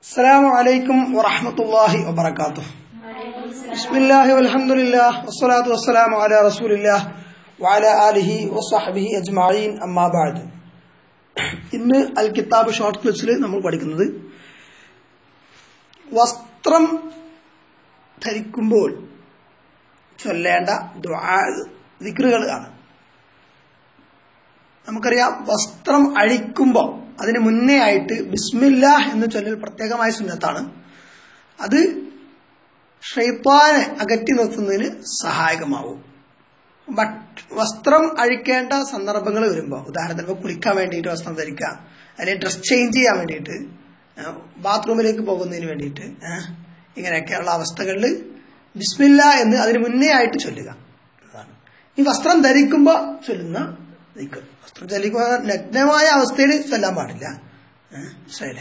السلام عليكم ورحمة الله وبركاته بسم الله والحمد لله والصلاة والسلام على رسول الله وعلى آله وصحبه أجمعين أما بعد ഇന്ന് അൽ കിതാബ് ഷോർട്ട് ക്ലിപ്സിൽ നമ്മൾ പഠിക്കുന്നത് വസ്ത്രം ധരിക്കുമ്പോൾ ചൊല്ലേണ്ട ദിക്റുകൾ ആണ് നമുക്കറിയാം വസ്ത്രം അഴിക്കുമ്പോൾ അതിന് മുന്നേ ആയിട്ട് ബിസ്മില്ല എന്ന് ചൊല്ലൽ പ്രത്യേകമായ സുന്നത്താണ് അത് ഷെയ്ത്താനെ അകറ്റി നിർത്തുന്നതിന് സഹായകമാവും ബട്ട് വസ്ത്രം അഴിക്കേണ്ട സന്ദർഭങ്ങൾ വരുമ്പോൾ ഉദാഹരണത്തിന് ഇപ്പോൾ കുളിക്കാൻ വേണ്ടിയിട്ട് വസ്ത്രം ധരിക്കുക അല്ലെങ്കിൽ ഡ്രസ് ചേഞ്ച് ചെയ്യാൻ വേണ്ടിയിട്ട് ബാത്റൂമിലേക്ക് പോകുന്നതിന് വേണ്ടിയിട്ട് ഇങ്ങനെയൊക്കെയുള്ള അവസ്ഥകളിൽ ബിസ്മില്ല എന്ന് അതിന് മുന്നേ ആയിട്ട് ചൊല്ലുക അതാണ് ഈ വസ്ത്രം ധരിക്കുമ്പോൾ ചൊല്ലുന്ന ദിക്കർ വസ്ത്രം ധരിക്കുക നഗ്നമായ അവസ്ഥയിൽ ചൊല്ലാൻ പാടില്ല മനസ്സിലായില്ലേ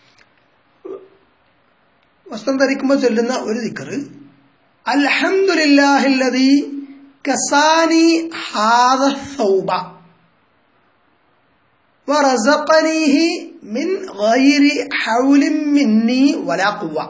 വസ്ത്രം ധരിക്കുമ്പോൾ ചൊല്ലുന്ന ഒരു ദിക്കർ അൽഹംദുലില്ലാഹില്ലദീ കസാനി ഹാദ സൗബ ورزقنيه من غير حول مني ولا قوة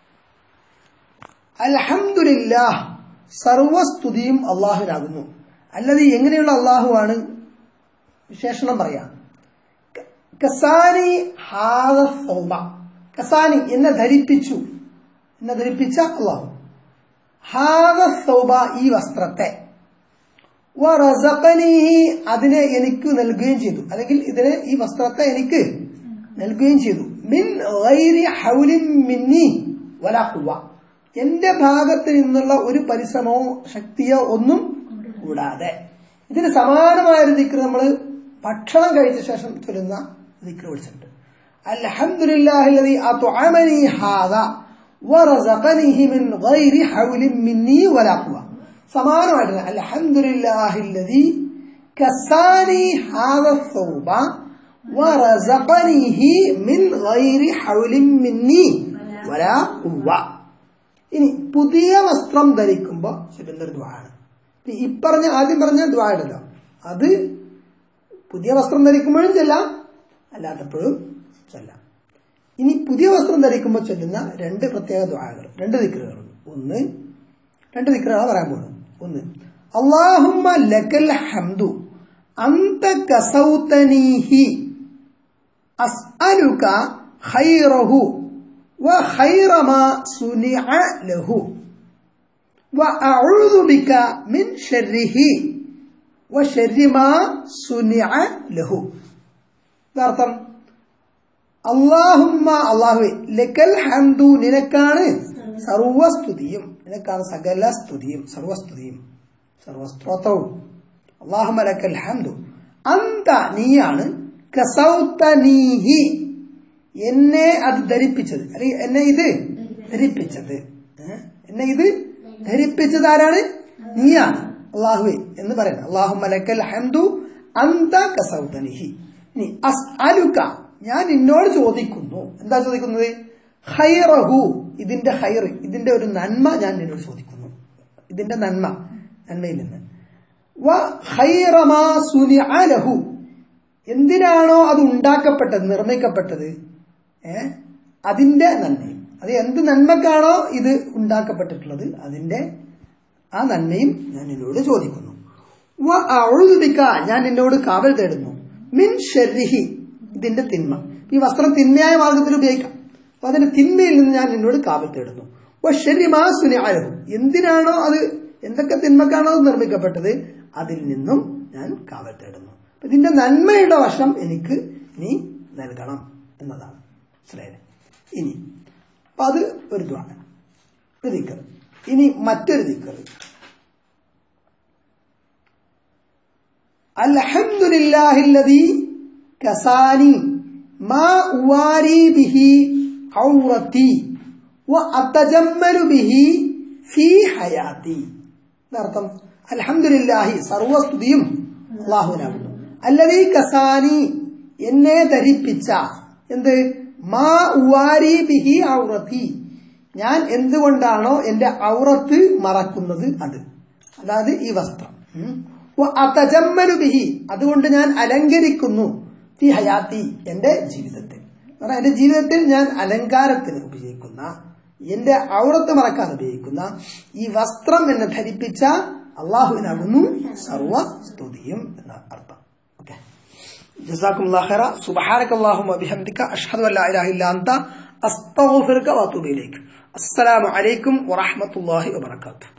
അൽഹംദുലില്ലാഹ് സർവസ്തുതിയും അള്ളാഹുവിനാകുന്നു അല്ലാതെ എങ്ങനെയുള്ള അള്ളാഹുവാണ് വിശേഷണം പറയാം കസാനി ഹാദ സൗബ കസാനി എന്നെ ധരിപ്പിച്ചു എന്നെ ധരിപ്പിച്ച അള്ളാഹു ഹാദ സൗബ ഈ വസ്ത്രത്തെ റസഖനീഹി അതിനെ എനിക്ക് നൽകുകയും ചെയ്തു അല്ലെങ്കിൽ ഇതിനെ ഈ വസ്ത്രത്തെ എനിക്ക് നൽകുകയും ചെയ്തു മിൻ ഗൈരി ഹൗലിൻ മിന്നി വലാ ഖുവ എന്റെ ഭാഗത്ത് നിന്നുള്ള ഒരു പരിശ്രമമോ ശക്തിയോ ഒന്നും കൂടാതെ ഇതിന് സമാനമായ ഒരു ദിക്ർ നമ്മൾ ഭക്ഷണം കഴിച്ച ശേഷം ചൊല്ലുന്ന ദിക്ർ വിളിച്ചിട്ടുണ്ട് അൽഹംദുലില്ലാഹില്ലദീ അത്അമനി ഹാദ വറസഖനിഹി മിൻ ഗൈരി ഹൗലിൻ മിന്നി വലാ ഖുവ സമാനമായിട്ട് അൽഹംദുലില്ലാഹില്ലദീ കസാനി ഹാദ സൗബ വറസഖനിഹി മിൻ ഗൈരി ഹൗലിൻ മിന്നി വലാ ഖുവ ഇനി പുതിയ വസ്ത്രം ധരിക്കുമ്പോൾ ചൊല്ലുന്നൊരു ദ്വാണ് ഇപ്പറഞ്ഞ ആദ്യം പറഞ്ഞ ദ്വാടല്ലോ അത് പുതിയ വസ്ത്രം ധരിക്കുമ്പോഴും ചെല്ലാം അല്ലാത്തപ്പോഴും ചൊല്ലാം ഇനി പുതിയ വസ്ത്രം ധരിക്കുമ്പോൾ ചൊല്ലുന്ന രണ്ട് പ്രത്യേക ദ്വാകൾ രണ്ട് ദിക്കറുകൾ ഒന്ന് രണ്ട് ദിക്കറുകളാണ് പറയാൻ പോകുന്നത് ഒന്ന് അള്ളാഹുമ്മ ലക്കൽ ഹംദു അന്ത കസൗതനീഹി അസ്അലുക ഖൈറഹു وخير ما صنع له وأعوذ بك من شره وشر ما صنع له അർത്ഥം അള്ളാഹുമ്മ അള്ളാഹുവെ ലക്കൽ ഹംദു നിനക്കാണ് സർവസ്തുതിയും നിനക്കാണ് സകല സ്തുതിയും സർവസ്തുതിയും സർവസ്ത്രോത്രവും അള്ളാഹുമ്മ ലക്കൽ ഹംദു അന്ത നീയാണ് കസൗതനീഹി എന്നെ അത് ധരിപ്പിച്ചത് അല്ലെങ്കിൽ എന്നെ ഇത് ധരിപ്പിച്ചത് എന്നെ ഇത് ധരിപ്പിച്ചത് ആരാണ് നീയാണ് അള്ളാഹുവെ എന്ന് പറയുന്നത് അള്ളാഹു മലക്കൽ ഹംദു അന്ത കസൗതനിഹി ഇനി അസ് അലുക്ക ഞാൻ നിന്നോട് ചോദിക്കുന്നു എന്താ ചോദിക്കുന്നത് ഹൈറഹു ഇതിന്റെ ഹൈർ ഇതിന്റെ ഒരു നന്മ ഞാൻ നിന്നോട് ചോദിക്കുന്നു ഇതിന്റെ നന്മ നന്മയിൽ നിന്ന് വ ഹൈറമാ സുനിഅലഹു എന്തിനാണോ അത് ഉണ്ടാക്കപ്പെട്ടത് നിർമ്മിക്കപ്പെട്ടത് ഏ അതിന്റെ നന്മയും അത് എന്ത് നന്മക്കാണോ ഇത് ഉണ്ടാക്കപ്പെട്ടിട്ടുള്ളത് അതിന്റെ ആ നന്മയും ഞാൻ നിന്നോട് ചോദിക്കുന്നു അഴുതുപിക്ക ഞാൻ നിന്നോട് കാവൽ തേടുന്നു മിൻ ഷെരിഹി ഇതിന്റെ തിന്മ ഈ വസ്ത്രം തിന്മയായ മാർഗത്തിൽ ഉപയോഗിക്കാം അപ്പൊ അതിന്റെ തിന്മയിൽ നിന്ന് ഞാൻ നിന്നോട് കാവൽ തേടുന്നു ഷെരിമാ സുനിയാലഹു എന്തിനാണോ അത് എന്തൊക്കെ തിന്മക്കാണോ അത് നിർമ്മിക്കപ്പെട്ടത് അതിൽ നിന്നും ഞാൻ കാവൽ തേടുന്നു ഇതിന്റെ നന്മയുടെ വശം എനിക്ക് നീ നൽകണം എന്നതാണ് മനസ്സിലായത് ഇനി അപ്പൊ അത് ഒരു ദ്വാണ് ഒരു ദിക്കർ ഇനി മറ്റൊരു ദിക്കർ അൽഹംദുലില്ലാഹില്ലദീ കസാനി മാ ഉവാരി ബിഹി ഔറത്തി വ അത്തജമ്മലു ബിഹി ഫീ ഹയാത്തി എന്നർത്ഥം അൽഹംദുലില്ലാഹി സർവസ്തുതിയും അള്ളാഹുവിനാകുന്നു അല്ലതീ കസാനി എന്നെ ധരിപ്പിച്ച എന്ത് മാ ഉവാരി ബിഹി ഔറത്തി ഞാൻ എന്തുകൊണ്ടാണോ എന്റെ ഔറത്ത് മറക്കുന്നത് അത് അതായത് ഈ വസ്ത്രം ബിഹി അതുകൊണ്ട് ഞാൻ അലങ്കരിക്കുന്നു ഫി ഹയാത്തി എന്റെ ജീവിതത്തിൽ കാരണം എന്റെ ജീവിതത്തിൽ ഞാൻ അലങ്കാരത്തിന് ഉപയോഗിക്കുന്ന എന്റെ ഔറത്ത് മറക്കാൻ ഉപയോഗിക്കുന്ന ഈ വസ്ത്രം എന്നെ ധരിപ്പിച്ച അള്ളാഹുവിനാകുന്നു സർവ സ്തുതിയും എന്ന അർത്ഥം ഓക്കെ جزاكم الله خيرا سبحانك اللهم وبحمدك أشهد أن لا إله إلا أنت أستغفرك وأتوب إليك السلام عليكم ورحمة الله وبركاته